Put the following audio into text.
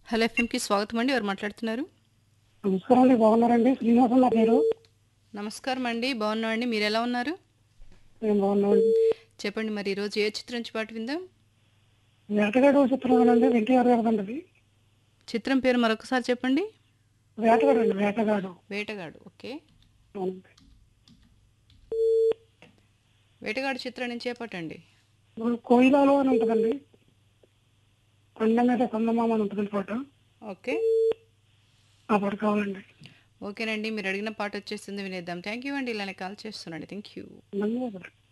hello ఎఫ్ఎంకి స్వాగతం అండి ఎవరు మాట్లాడుతున్నారు నమస్కారం అండి బాగున్నారండి శ్రీనివాసం నా పేరు నమస్కారం అండి బాగున్నామండి మీరు ఎలా ఉన్నారు నేను బాగున్నామండి చెప్పండి మరి ఈరోజు ఏ చిత్రం నుంచి పాట విందాం వేటగాడు చిత్రం అండి ఎన్టీఆర్ గారు అండి చిత్రం పేరు మరొకసారి చెప్పండి వేటగాడు అండి వేటగాడు వేటగాడు ఓకే అవునండి వేటగాడు చిత్రం నుంచి ఏ పాట అండి ఇప్పుడు కోయిలాలో అని ఉంటుందండి కొండ మీద కొందమామ అని ఉంటుంది పాట ఓకే ఆ పాట కావాలండి ఓకేనండి మీరు అడిగిన పాట వచ్చేస్తుంది వినేద్దాం థ్యాంక్ యూ అండి ఇలానే కాల్ చేస్తున్నాండి థ్యాంక్ యూ ధన్యవాదాలు